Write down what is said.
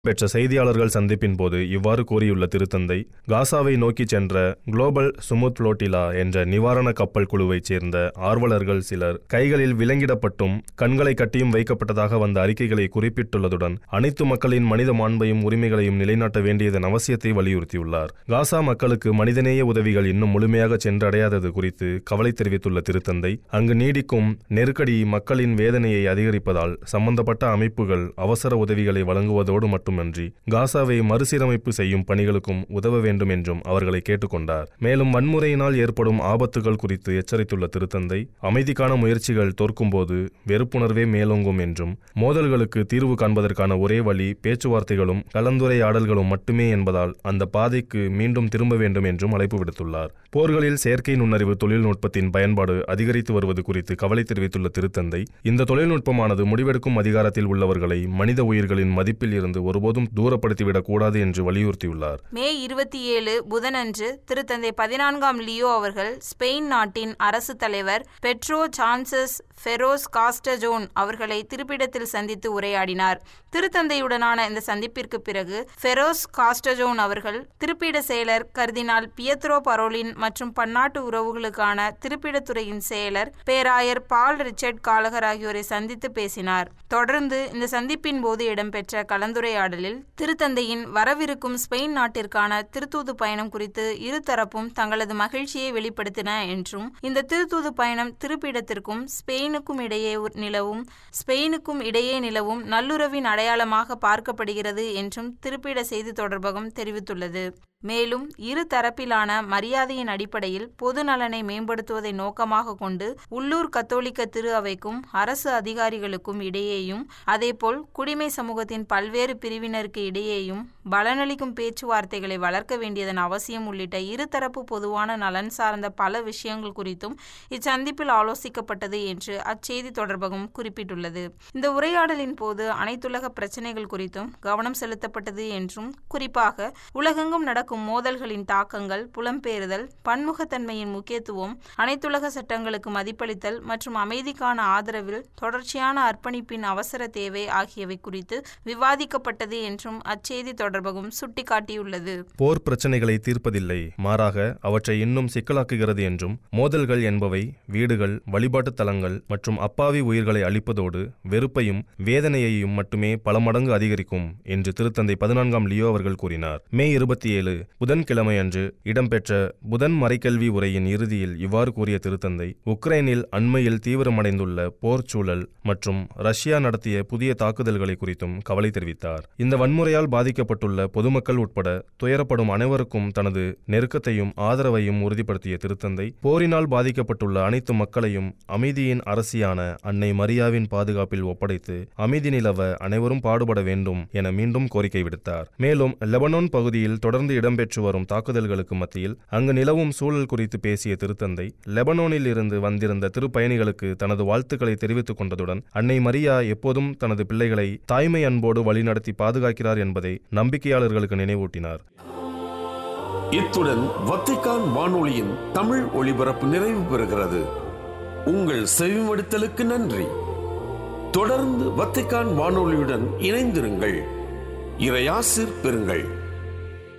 பெற்ற செய்தியாளர்கள் சந்திப்பின் போது இவ்வாறு கூறியுள்ள திருத்தந்தை காசாவை நோக்கிச் சென்ற குளோபல் சுமுத் புளோட்டிலா என்ற நிவாரண கப்பல் குழுவைச் சேர்ந்த ஆர்வலர்கள் சிலர் கைகளில் விலங்கிடப்பட்டும் கண்களை கட்டியும் வைக்கப்பட்டதாக வந்த அறிக்கைகளை குறிப்பிட்டுள்ளதுடன் அனைத்து மக்களின் மனித மாண்பையும் உரிமைகளையும் நிலைநாட்ட வேண்டியதன் அவசியத்தை வலியுறுத்தியுள்ளார் காசா மக்களுக்கு மனிதநேய உதவிகள் இன்னும் முழுமையாக சென்றடையாதது குறித்து கவலை தெரிவித்துள்ள திருத்தந்தை அங்கு நீடிக்கும் நெருக்கடி மக்களின் வேதனையை அதிகரிப்பதால் சம்பந்தப்பட்ட அமைப்புகள் அவசர உதவிகளை வழங்குவதோடு மட்டுமன்றி காசாவை மறுசீரமைப்பு செய்யும் பணிகளுக்கும் உதவ வேண்டும் என்றும் அவர்களை கேட்டுக்கொண்டார் மேலும் வன்முறையினால் ஏற்படும் ஆபத்துகள் குறித்து எச்சரித்துள்ள திருத்தந்தை அமைதிக்கான முயற்சிகள் தோற்கும்போது வெறுப்புணர்வே மேலோங்கும் என்றும் மோதல்களுக்கு தீர்வு காண்பதற்கான ஒரே வழி பேச்சுவார்த்தைகளும் கலந்துரையாடல்களும் மட்டுமே என்பதால் அந்த பாதைக்கு மீண்டும் திரும்ப வேண்டும் என்றும் அழைப்பு விடுத்துள்ளார் போர்களில் செயற்கை நுண்ணறிவு தொழில்நுட்பத்தின் பயன்பாடு அதிகரித்து வருவது குறித்து கவலை தெரிவித்துள்ள திருத்தந்தை இந்த தொழில்நுட்பமானது முடிவெடுக்கும் அதிகாரத்தில் உள்ளவர்களை மனித உயிர்களின் மதிப்பில் இருந்து ஒருபோதும் தூரப்படுத்திவிடக் கூடாது என்று வலியுறுத்தியுள்ளார் மே இருபத்தி ஏழு புதனன்று திருத்தந்தை பதினான்காம் லியோ அவர்கள் ஸ்பெயின் நாட்டின் அரசு தலைவர் பெட்ரோ சான்சஸ் ஃபெரோஸ் காஸ்டஜோன் அவர்களை திருப்பிடத்தில் சந்தித்து உரையாடினார் திருத்தந்தையுடனான இந்த சந்திப்பிற்கு பிறகு ஃபெரோஸ் காஸ்டஜோன் அவர்கள் திருப்பிட செயலர் கர்தினால் பியத்ரோ பரோலின் மற்றும் பன்னாட்டு உறவுகளுக்கான திருப்பிடத்துறையின் செயலர் பேராயர் பால் ரிச்சர்ட் காலகர் ஆகியோரை சந்தித்து பேசினார் தொடர்ந்து இந்த சந்திப்பின் போது இடம்பெற்ற கலந்துரையாடலில் திருத்தந்தையின் வரவிருக்கும் ஸ்பெயின் நாட்டிற்கான திருத்தூது பயணம் குறித்து இருதரப்பும் தங்களது மகிழ்ச்சியை வெளிப்படுத்தின என்றும் இந்த திருத்தூது பயணம் திருப்பிடத்திற்கும் ஸ்பெயினுக்கும் இடையே உ- நிலவும் ஸ்பெயினுக்கும் இடையே நிலவும் நல்லுறவின் அடையாளமாக பார்க்கப்படுகிறது என்றும் திருப்பிட செய்தி தொடர்பகம் தெரிவித்துள்ளது மேலும் இரு தரப்பிலான மரியாதையின் அடிப்படையில் பொது நலனை மேம்படுத்துவதை நோக்கமாக கொண்டு உள்ளூர் கத்தோலிக்க திரு அவைக்கும் அரசு அதிகாரிகளுக்கும் இடையேயும் அதேபோல் குடிமை சமூகத்தின் பல்வேறு பிரிவினருக்கு இடையேயும் பலனளிக்கும் பேச்சுவார்த்தைகளை வளர்க்க வேண்டியதன் அவசியம் உள்ளிட்ட இருதரப்பு பொதுவான நலன் சார்ந்த பல விஷயங்கள் குறித்தும் இச்சந்திப்பில் ஆலோசிக்கப்பட்டது என்று அச்செய்தி தொடர்பகம் குறிப்பிட்டுள்ளது இந்த உரையாடலின் போது அனைத்துலக பிரச்சினைகள் குறித்தும் கவனம் செலுத்தப்பட்டது என்றும் குறிப்பாக உலகெங்கும் நடக்கும் மோதல்களின் தாக்கங்கள் புலம்பெயர்தல் பன்முகத்தன்மையின் முக்கியத்துவம் அனைத்துலக சட்டங்களுக்கு மதிப்பளித்தல் மற்றும் அமைதிக்கான ஆதரவில் தொடர்ச்சியான அர்ப்பணிப்பின் அவசர தேவை ஆகியவை குறித்து விவாதிக்கப்பட்டது என்றும் அச்செய்தி தொடர்பகம் சுட்டிக்காட்டியுள்ளது போர் பிரச்சனைகளை தீர்ப்பதில்லை மாறாக அவற்றை இன்னும் சிக்கலாக்குகிறது என்றும் மோதல்கள் என்பவை வீடுகள் வழிபாட்டுத் தலங்கள் மற்றும் அப்பாவி உயிர்களை அழிப்பதோடு வெறுப்பையும் வேதனையையும் மட்டுமே பல மடங்கு அதிகரிக்கும் என்று திருத்தந்தை பதினான்காம் லியோ அவர்கள் கூறினார் மே இருபத்தி ஏழு புதன்கிழமை அன்று இடம்பெற்ற புதன் மறைக்கல்வி உரையின் இறுதியில் இவ்வாறு கூறிய திருத்தந்தை உக்ரைனில் அண்மையில் தீவிரமடைந்துள்ள போர் சூழல் மற்றும் ரஷ்யா நடத்திய புதிய தாக்குதல்களை குறித்தும் கவலை தெரிவித்தார் இந்த வன்முறையால் பாதிக்கப்பட்டுள்ள பொதுமக்கள் உட்பட துயரப்படும் அனைவருக்கும் தனது நெருக்கத்தையும் ஆதரவையும் உறுதிப்படுத்திய திருத்தந்தை போரினால் பாதிக்கப்பட்டுள்ள அனைத்து மக்களையும் அமைதியின் அரசியான அன்னை மரியாவின் பாதுகாப்பில் ஒப்படைத்து அமைதி நிலவ அனைவரும் பாடுபட வேண்டும் என மீண்டும் கோரிக்கை விடுத்தார் மேலும் லெபனான் பகுதியில் தொடர்ந்து இடம்பெற்று வரும் தாக்குதல்களுக்கு மத்தியில் அங்கு நிலவும் சூழல் குறித்து பேசிய திருத்தந்தை லெபனானில் இருந்து வந்திருந்த திருப்பயணிகளுக்கு தனது வாழ்த்துக்களை தெரிவித்துக் கொண்டதுடன் அன்னை மரியா எப்போதும் தனது பிள்ளைகளை தாய்மை அன்போடு வழிநடத்தி பாதுகாக்கிறார் என்பதை நம்பிக்கையாளர்களுக்கு நினைவூட்டினார் இத்துடன் வத்திக்கான் வானொலியின் தமிழ் ஒளிபரப்பு நிறைவு பெறுகிறது உங்கள் செவிமடுத்தலுக்கு நன்றி தொடர்ந்து வத்திக்கான் வானொலியுடன் இணைந்திருங்கள் இறையாசிர் பெறுங்கள்